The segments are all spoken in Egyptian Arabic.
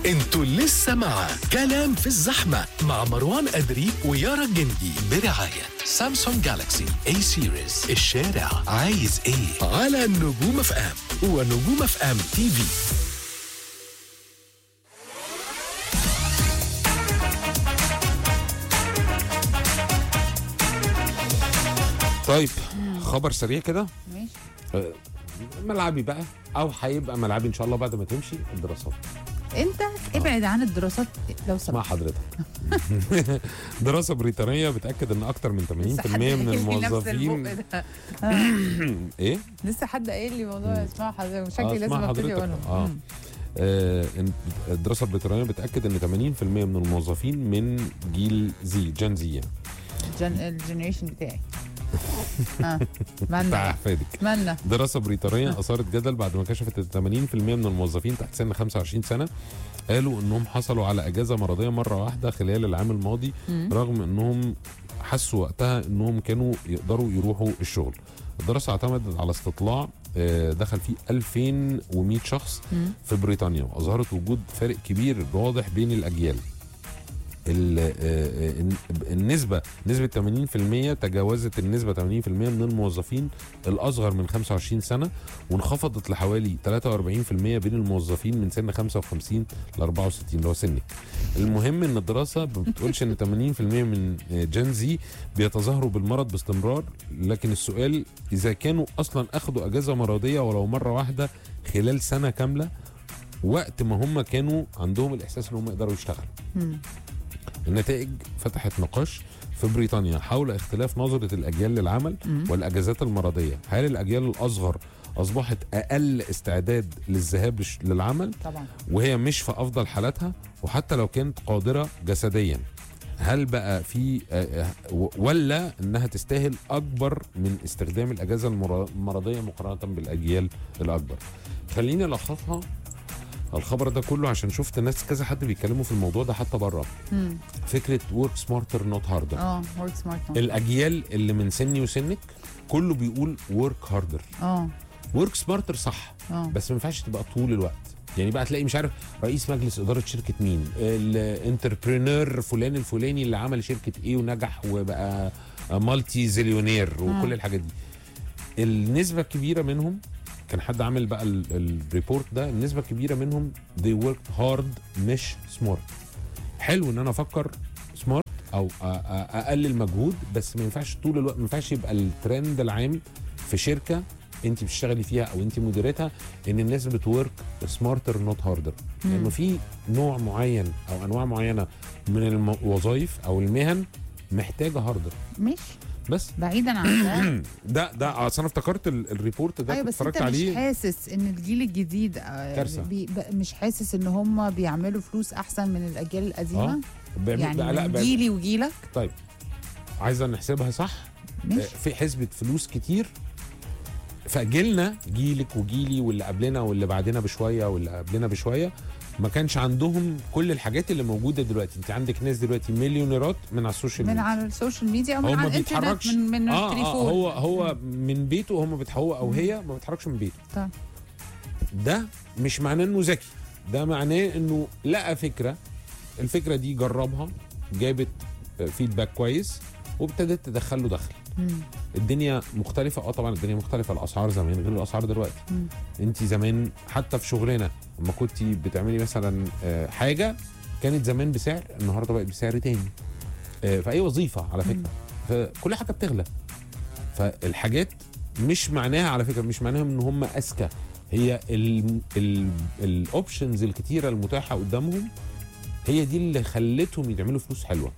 انتوا لسه مع كلام في الزحمة مع مروان أدري ويارا الجندي برعاية سامسونج جالاكسي اي سيريز الشارع عايز ايه على نجوم اف ام ونجوم اف ام تي في طيب خبر سريع كده ماشي آه، ملعبي بقى او هيبقى ملعبي ان شاء الله بعد ما تمشي الدراسات انت ابعد عن الدراسات لو مع سمحت حضرتك دراسه بريطانيه بتاكد ان اكتر من 80% لسه حد من قايل لي نفس الموظفين البق ده. ايه لسه حد قايل لي موضوع اسمها حضرتك آه، شكلي لازم اسمع ابتدي حضرتك. اقولهم آه. مم. آه، إن الدراسه البريطانيه بتاكد ان 80% من الموظفين من جيل زي جن زي يعني. جن... الجنريشن بتاعي اه بتاع مالنا احفادك مالنا دراسة بريطانية أثارت جدل بعد ما كشفت ان 80% من الموظفين تحت سن 25 سنة قالوا انهم حصلوا على اجازة مرضية مرة واحدة خلال العام الماضي مم. رغم انهم حسوا وقتها انهم كانوا يقدروا يروحوا الشغل. الدراسة اعتمدت على استطلاع آه، دخل فيه 2100 شخص مم. في بريطانيا واظهرت وجود فارق كبير واضح بين الاجيال. ال- آه، آه، النسبة نسبة 80% تجاوزت النسبة 80% من الموظفين الأصغر من 25 سنة وانخفضت لحوالي 43% بين الموظفين من سن 55 ل 64 اللي هو سنك. المهم ان الدراسة ما بتقولش ان 80% من جن زي بيتظاهروا بالمرض باستمرار لكن السؤال اذا كانوا اصلا اخذوا اجازة مرضية ولو مرة واحدة خلال سنة كاملة وقت ما هم كانوا عندهم الاحساس ان هم يقدروا يشتغلوا. مم. النتائج فتحت نقاش في بريطانيا حول اختلاف نظرة الأجيال للعمل مم. والأجازات المرضية هل الأجيال الأصغر أصبحت أقل استعداد للذهاب لش- للعمل طبعا وهي مش في أفضل حالاتها وحتى لو كانت قادرة جسديا هل بقى في آه، آه، و- ولا انها تستاهل اكبر من استخدام الاجازه المر- المرضيه مقارنه بالاجيال الاكبر خليني الخصها الخبر ده كله عشان شفت ناس كذا حد بيتكلموا في الموضوع ده حتى بره مم. فكره ورك سمارتر نوت هاردر اه ورك سمارت الاجيال اللي من سني وسنك كله بيقول ورك هاردر اه ورك سمارتر صح اه بس ما ينفعش تبقى طول الوقت يعني بقى تلاقي مش عارف رئيس مجلس اداره شركه مين الانتربرينور فلان الفلاني اللي عمل شركه ايه ونجح وبقى مالتي زيليونير وكل آه. الحاجات دي النسبه الكبيره منهم كان حد عامل بقى ال- الريبورت ده النسبه الكبيره منهم they work hard مش سمارت حلو ان انا افكر سمارت او أ- أ- اقلل مجهود بس ما ينفعش طول الوقت ما ينفعش يبقى الترند العام في شركه انت بتشتغلي فيها او انت مديرتها ان الناس بتورك سمارتر نوت هاردر لانه في نوع معين او انواع معينه من الوظائف او المهن محتاجه هاردر مش بس بعيدا عن ده ده ده اصل انا افتكرت ال- الريبورت ده ايوه كنت بس انت اتفرجت مش عليه حاسس ان الجيل الجديد آه، كارثة. بي ب- مش حاسس ان هم بيعملوا فلوس احسن من الاجيال القديمه اه بيعمل- يعني بقى- لا من بقى- جيلي وجيلك طيب عايزه نحسبها صح مش آه، في حسبة فلوس كتير فجيلنا جيلك وجيلي واللي قبلنا واللي بعدنا بشويه واللي قبلنا بشويه ما كانش عندهم كل الحاجات اللي موجوده دلوقتي انت عندك ناس دلوقتي مليونيرات من على السوشيال من ميديا على السوشيال ميديا او هو من ما على الانترنت بيتحركش من من آه, التليفون اه هو هو من بيته هم بيتح- هو او هي ما بيتحركش من بيته طيب. ده مش معناه انه ذكي ده معناه انه لقى فكره الفكره دي جربها جابت فيدباك كويس وابتدت تدخل له دخل مم. الدنيا مختلفة اه طبعا الدنيا مختلفة الأسعار زمان غير الأسعار دلوقتي مم. انت زمان حتى في شغلنا لما كنت بتعملي مثلا آه، حاجة كانت زمان بسعر النهارده بقت بسعر تاني آه، في أي وظيفة على فكرة فكل حاجة بتغلى فالحاجات مش معناها على فكرة مش معناها ان هم أذكى هي الاوبشنز الكتيرة المتاحة قدامهم هي دي اللي خلتهم يعملوا فلوس حلوة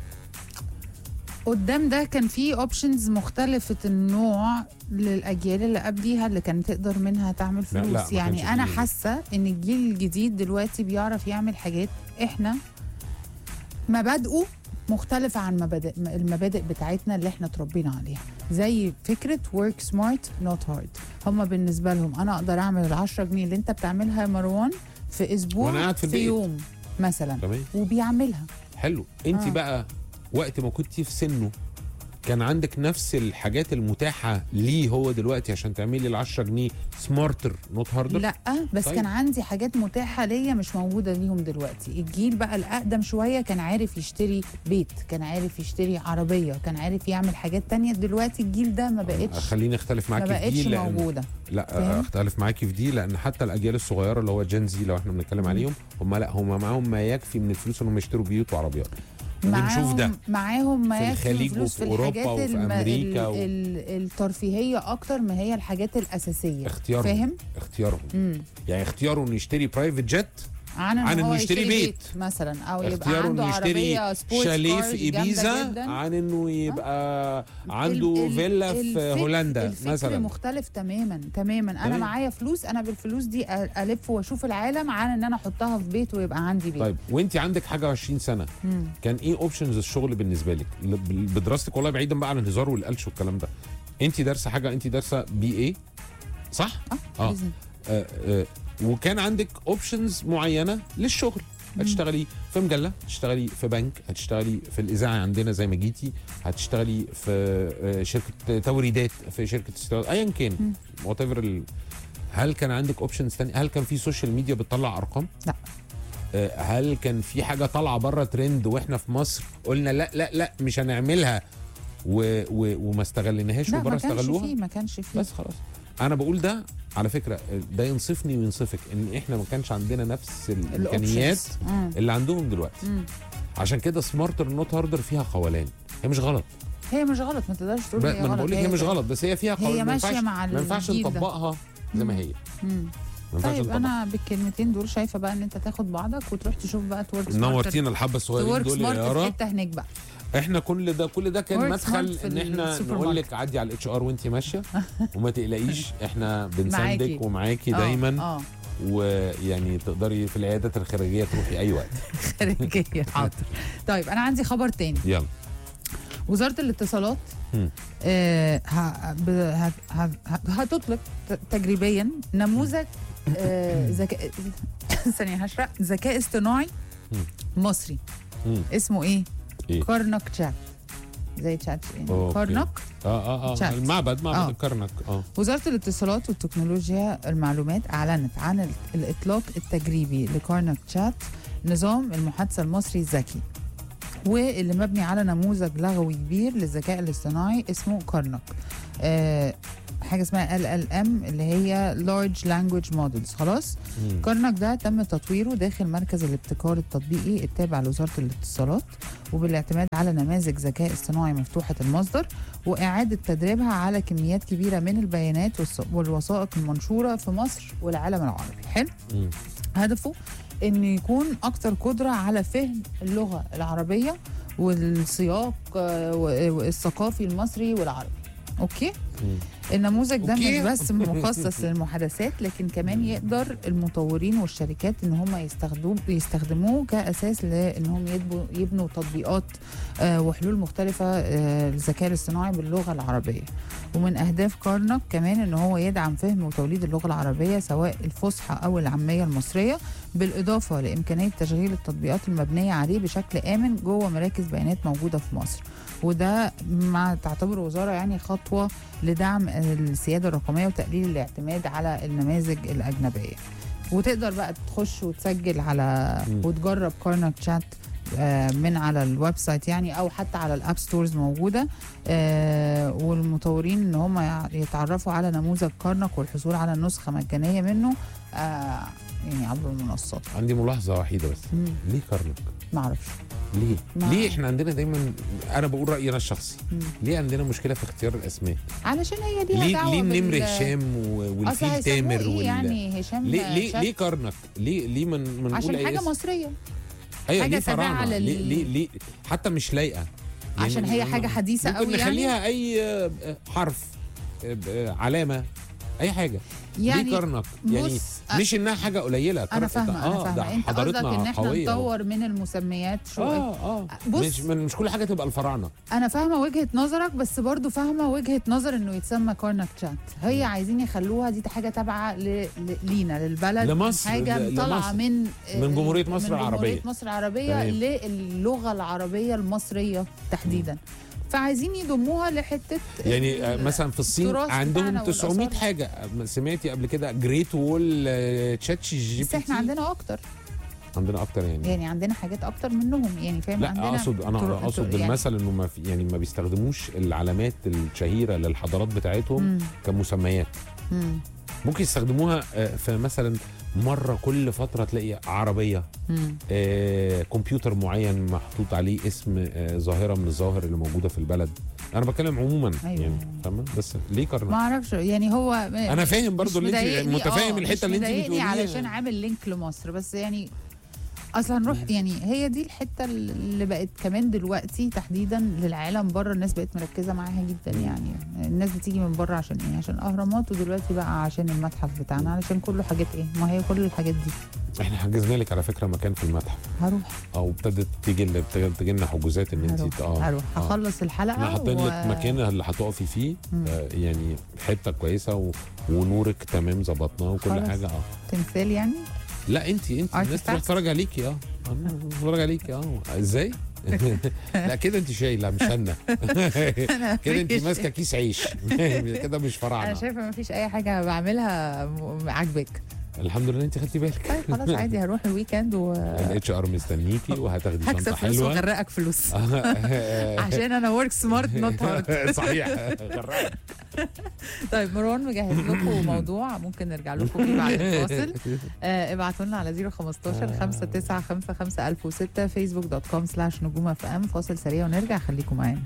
قدام ده كان في اوبشنز مختلفة النوع للاجيال اللي قبليها اللي كانت تقدر منها تعمل لا، لا، فلوس ما كانش يعني انا فيه. حاسة ان الجيل الجديد دلوقتي بيعرف يعمل حاجات احنا مبادئه مختلفة عن مبادئ المبادئ بتاعتنا اللي احنا اتربينا عليها زي فكرة work smart not hard هم بالنسبة لهم انا اقدر اعمل ال 10 جنيه اللي انت بتعملها يا مروان في اسبوع وأنا قاعد في في البيت. يوم مثلا تمام وبيعملها حلو انت آه. بقى وقت ما كنت في سنه كان عندك نفس الحاجات المتاحه ليه هو دلوقتي عشان تعملي ال 10 جنيه سمارتر نوت هاردر لا بس طيب. كان عندي حاجات متاحه ليا مش موجوده ليهم دلوقتي الجيل بقى الاقدم شويه كان عارف يشتري بيت كان عارف يشتري عربيه كان عارف يعمل حاجات تانية دلوقتي الجيل ده ما بقتش خليني اختلف ما معاكي في دي بقتش لان موجوده لا فاهم؟ اختلف معاكي في دي لان حتى الاجيال الصغيره اللي هو جين زي لو احنا بنتكلم عليهم هم لا هم معاهم ما يكفي من الفلوس انهم يشتروا بيوت وعربيات وبنشوف ده معاهم معاهم ما في يكفي الخليج فلوس وفي في أوروبا الحاجات وفي الم- أمريكا و- ال... ال... الترفيهيه اكتر ما هي الحاجات الاساسيه اختيارهم فاهم اختيارهم مم. يعني اختياره انه يشتري برايفت جيت عن عن ان إنه هو يشتري يشتري بيت. بيت مثلا او يبقى اختياره عنده انه يشتري عربيه سبورتس شاليه كارز في جامدة ايبيزا جداً. عن انه يبقى عنده ال- ال- فيلا في الفكر- هولندا الفكر مثلا مختلف تماما تماما انا تمام. معايا فلوس انا بالفلوس دي أ- الف واشوف العالم عن ان انا احطها في بيت ويبقى عندي بيت طيب وانت عندك حاجه 20 سنه مم. كان ايه اوبشنز الشغل بالنسبه لك ل- بال- بدراستك والله بعيدا بقى عن الهزار والقلش والكلام ده انت دارسه حاجه انت دارسه بي اي صح اه آه. لازم. آه آه وكان عندك اوبشنز معينه للشغل هتشتغلي في مجله هتشتغلي في بنك هتشتغلي في الاذاعه عندنا زي ما جيتي هتشتغلي في آه، شركه توريدات في شركه استيراد ايا كان وات ايفر هل كان عندك اوبشنز تانية هل كان في سوشيال ميديا بتطلع ارقام لا. آه، هل كان في حاجه طالعه بره ترند واحنا في مصر قلنا لا لا لا مش هنعملها و و وما استغلناش لا وبره ما كانش استغلوها فيه ما كانش فيه بس خلاص انا بقول ده على فكره ده ينصفني وينصفك ان احنا ما كانش عندنا نفس الامكانيات الأوبشنز. مم. اللي عندهم دلوقتي مم. عشان كده سمارتر نوت هاردر فيها قولان هي مش غلط هي مش غلط ما تقدرش تقول ب- هي ما انا غلط بقول لك هي مش غلط بس هي فيها هي قولان ما ماشية ينفعش مع ما ينفعش الجيل ده. نطبقها زي ما هي ما مم. ينفعش طيب نطبقها انا بالكلمتين دول شايفه بقى ان انت تاخد بعضك وتروح تشوف بقى تورك نورتينا الحبه الصغيرين تورك دول يا سمارت في يارا حته هناك بقى احنا كل ده كل ده كان Work مدخل smart في ان احنا السوبر نقول ماركت. لك عدي على الاتش ار وانت ماشيه وما تقلقيش احنا معاكي. بنساندك ومعاكي آه، دايما اه ويعني تقدري في العيادات الخارجيه تروحي اي وقت خارجيه حاضر طيب انا عندي خبر تاني يلا وزاره الاتصالات مم. آه ه- ب- ه- ه- ه- هتطلق ت- تجريبيا نموذج آه ذكاء ثانيه هشرح ذكاء اصطناعي مصري مم. اسمه ايه؟ إيه؟ كارنك شات زي تشات أوكي. كارنك اه اه اه شات. المعبد معبد آه. الكرنك اه وزارة الاتصالات والتكنولوجيا المعلومات أعلنت عن ال- الإطلاق التجريبي لكارنك تشات نظام المحادثة المصري الذكي واللي مبني على نموذج لغوي كبير للذكاء الاصطناعي اسمه كارنك آه حاجة اسمها LLM اللي هي Large Language Models خلاص مم. كارنك ده تم تطويره داخل مركز الابتكار التطبيقي التابع لوزارة الاتصالات وبالاعتماد على نماذج ذكاء اصطناعي مفتوحة المصدر وإعادة تدريبها على كميات كبيرة من البيانات والص- والوثائق المنشورة في مصر والعالم العربي حلو مم. هدفه انه يكون اكثر قدره على فهم اللغه العربيه والسياق آه، و- والثقافي المصري والعربي اوكي مم. النموذج ده أوكي. مش بس مخصص للمحادثات لكن كمان يقدر المطورين والشركات ان هم يستخدموه يستخدموه كاساس لانهم يبنوا يبنوا تطبيقات آه، وحلول مختلفه آه، للذكاء الاصطناعي باللغه العربيه ومن اهداف كارنك كمان ان هو يدعم فهم وتوليد اللغه العربيه سواء الفصحى او العاميه المصريه بالاضافه لامكانيه تشغيل التطبيقات المبنيه عليه بشكل امن جوه مراكز بيانات موجوده في مصر وده ما تعتبر وزاره يعني خطوه لدعم السياده الرقميه وتقليل الاعتماد على النماذج الاجنبيه وتقدر بقى تخش وتسجل على مم. وتجرب كارنك شات آه، من على الويب سايت يعني او حتى على الاب ستورز موجوده آه، والمطورين ان هم يع- يتعرفوا على نموذج كارنك والحصول على نسخه مجانيه منه آه، يعني عبر المنصات عندي ملاحظه وحيده بس مم، ليه كرنك ما اعرفش ليه ما- ليه احنا عندنا دايما انا بقول رايي انا الشخصي مم. ليه عندنا مشكله في اختيار الاسماء علشان هي ليها ليه دعوه ليه النمر بال- هشام و- أصل والفيل هيسموه تامر إيه وال... يعني هشام ليه ليه شات؟ ليه كرنك ليه ليه من من نقول عشان أي حاجه اسم؟ مصريه ايوه حاجة ليه تابعة فراعنه لل- ليه ليه ليه حتى مش لايقه عشان هي حاجه حديثه ممكن قوي يعني نخليها اي آه، آه، حرف آه، آه، علامه اي حاجه يعني ليه كرنك يعني بص مش انها حاجه قليله انا كرنك- فاهمه انا آه، ده فاهمه انت قصدك حضارتنا ان احنا قوية أهو. نطور من المسميات شو اه اه بص- مش من مش كل حاجه تبقى الفراعنه انا فاهمه وجهه نظرك بس برضو فاهمه وجهه نظر انه يتسمى كارنك شات هي عايزين يخلوها دي حاجه تابعه ل... ل... لينا للبلد لمصر، حاجه ل- طالعه لمصر. من من جمهورية مصر من العربية. جمهوريه مصر العربيه تمام. للغه العربيه المصريه تحديدا فعايزين يضموها لحته يعني آه، مثلا في الصين التراث عندهم بتاعنا 900 والآثار. حاجه سمعتي قبل كده جريت وول تشاتشي جي بس بي احنا تي عندنا اكتر عندنا اكتر يعني يعني عندنا حاجات اكتر منهم يعني فاهم لا عندنا اقصد انا تر- اقصد يعني- المثل انه ما في يعني ما بيستخدموش العلامات الشهيره للحضارات بتاعتهم مم. كمسميات مم. ممكن يستخدموها آه، في مثلا مره كل فتره تلاقي عربيه مم. آه، كمبيوتر معين محطوط عليه اسم آه، ظاهره من الظواهر اللي موجوده في البلد انا بتكلم عموما أيوة. يعني فاهمه بس ليه ما كرنك اعرفش يعني هو انا فاهم برضو اللي انت مضايقني- متفاهم آه، الحته مش اللي انت مضايقني بتقوليها علشان عامل لينك لمصر بس يعني اصلا نروح يعني هي دي الحته اللي بقت كمان دلوقتي تحديدا للعالم بره الناس بقت مركزه معاها جدا يعني الناس بتيجي من بره عشان ايه عشان اهرامات ودلوقتي بقى عشان المتحف بتاعنا علشان كله حاجات ايه ما هي كل الحاجات دي احنا حجزنا لك على فكره مكان في المتحف هروح او ابتدت تيجي ابتدت تيجي لنا حجوزات ان انت هروح هروح آه. هخلص الحلقه احنا حاطين و- لك مكان اللي هتقفي فيه مم. آه يعني حته كويسه و... ونورك تمام ظبطناه وكل خلاص. حاجه اه تمثال يعني لا انت انت الناس تروح Artifacts. تتفرج عليكي اه أنا بتفرج عليكي اه ازاي؟ لا كده انت شايله مش انا كده انت مفيش. ماسكه كيس عيش كده مش انا فراعنه شايفه ما فيش اي حاجه بعملها م- عاجباك الحمد لله انت خدتي بالك طيب خلاص عادي هروح الويكند الاتش ار مستنيكي وهتاخدي وهكسب شنطه فلوس حلوه واغرقك فلوس عشان انا ورك سمارت نوت هارد صحيح غرقك. طيب مروان مجهز لكم موضوع ممكن نرجع لكم فيه بعد الفاصل آه ابعتوا لنا على 015 5955 1006 فيسبوك دوت كوم سلاش نجوم اف ام فاصل سريع ونرجع خليكم معانا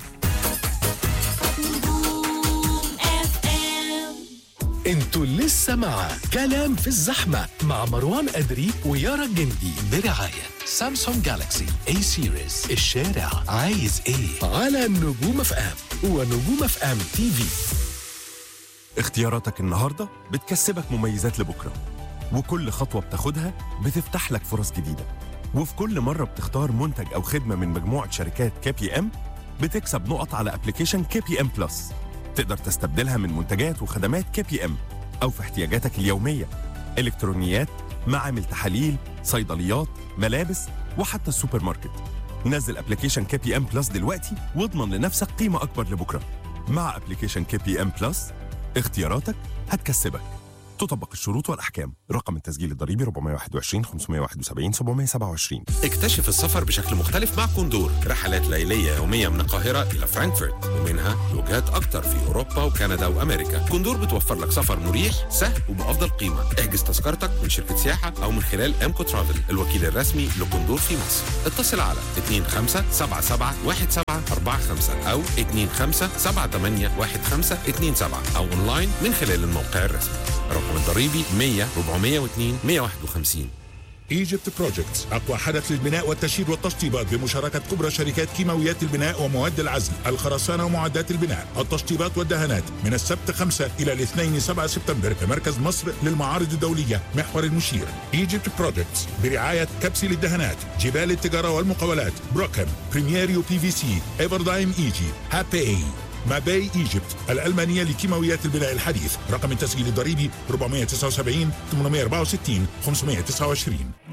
انتوا لسه مع كلام في الزحمة مع مروان أدري ويارا الجندي برعاية سامسونج جالاكسي اي سيريز الشارع عايز ايه على نجوم اف ام ونجوم اف ام تي في اختياراتك النهارده بتكسبك مميزات لبكره وكل خطوه بتاخدها بتفتح لك فرص جديده وفي كل مره بتختار منتج او خدمه من مجموعه شركات كي بي ام بتكسب نقط على ابلكيشن كي بي ام بلس تقدر تستبدلها من منتجات وخدمات كي بي ام او في احتياجاتك اليوميه الكترونيات معامل تحاليل صيدليات ملابس وحتى السوبر ماركت نزل ابلكيشن كي بي ام بلس دلوقتي واضمن لنفسك قيمه اكبر لبكره مع ابلكيشن كي بي ام بلس اختياراتك هتكسبك تطبق الشروط والأحكام رقم التسجيل الضريبي 421 571 727 اكتشف السفر بشكل مختلف مع كوندور رحلات ليلية يومية من القاهرة إلى فرانكفورت ومنها لوجهات أكتر في أوروبا وكندا وأمريكا كوندور بتوفر لك سفر مريح سهل وبأفضل قيمة احجز تذكرتك من شركة سياحة أو من خلال أمكو ترافل الوكيل الرسمي لكوندور في مصر اتصل على 25771745 أو 25781527 أو أونلاين من خلال الموقع الرسمي الرقم الضريبي 100 402 151 ايجيبت بروجكتس اقوى حدث للبناء والتشييد والتشطيبات بمشاركه كبرى شركات كيماويات البناء ومواد العزل الخرسانه ومعدات البناء التشطيبات والدهانات من السبت 5 الى الاثنين 7 سبتمبر في مركز مصر للمعارض الدوليه محور المشير ايجيبت بروجكتس برعايه كبسي للدهانات جبال التجاره والمقاولات بروكن بريميريو بي في سي ايفردايم ايجي هابي ماباي ايجيبت الألمانية لكيماويات البناء الحديث رقم التسجيل الضريبي 479 864 529